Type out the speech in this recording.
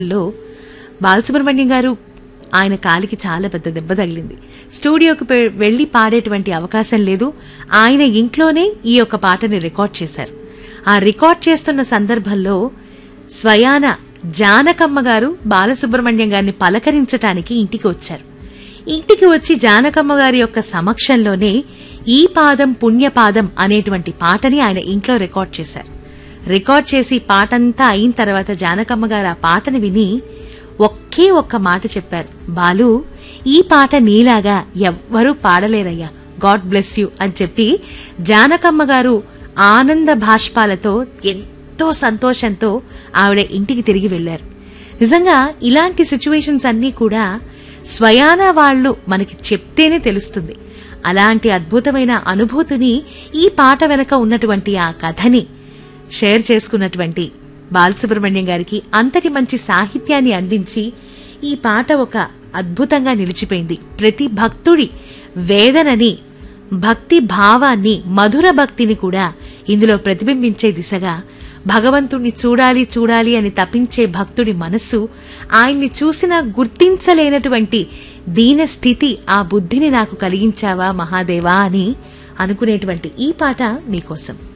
లో బాలసుబ్రహ్మణ్యం గారు ఆయన కాలికి చాలా పెద్ద దెబ్బ తగిలింది స్టూడియోకి పె- వెళ్లి పాడేటువంటి అవకాశం లేదు ఆయన ఇంట్లోనే ఈ యొక్క పాటని రికార్డ్ చేశారు ఆ రికార్డ్ చేస్తున్న సందర్భంలో స్వయాన జానకమ్మ గారు బాలసుబ్రహ్మణ్యం గారిని పలకరించటానికి ఇంటికి వచ్చారు ఇంటికి వచ్చి జానకమ్మ గారి యొక్క సమక్షంలోనే ఈ పాదం పుణ్యపాదం అనేటువంటి పాటని ఆయన ఇంట్లో రికార్డ్ చేశారు రికార్డ్ చేసి పాటంతా అయిన తర్వాత జానకమ్మ గారు ఆ పాటని విని ఒకే ఒక్క మాట చెప్పారు బాలు ఈ పాట నీలాగా ఎవ్వరూ పాడలేరయ్యా గాడ్ బ్లెస్ యూ అని చెప్పి జానకమ్మ గారు ఆనంద భాష్పాలతో ఎంతో సంతోషంతో ఆవిడ ఇంటికి తిరిగి వెళ్లారు నిజంగా ఇలాంటి సిచ్యువేషన్స్ అన్నీ కూడా స్వయాన వాళ్ళు మనకి చెప్తేనే తెలుస్తుంది అలాంటి అద్భుతమైన అనుభూతిని ఈ పాట వెనక ఉన్నటువంటి ఆ కథని షేర్ చేసుకున్నటువంటి బాలసుబ్రహ్మణ్యం గారికి అంతటి మంచి సాహిత్యాన్ని అందించి ఈ పాట ఒక అద్భుతంగా నిలిచిపోయింది ప్రతి భక్తుడి వేదనని భక్తి భావాన్ని మధుర భక్తిని కూడా ఇందులో ప్రతిబింబించే దిశగా భగవంతుణ్ణి చూడాలి చూడాలి అని తపించే భక్తుడి మనస్సు ఆయన్ని చూసినా గుర్తించలేనటువంటి దీన స్థితి ఆ బుద్ధిని నాకు కలిగించావా మహాదేవా అని అనుకునేటువంటి ఈ పాట మీకోసం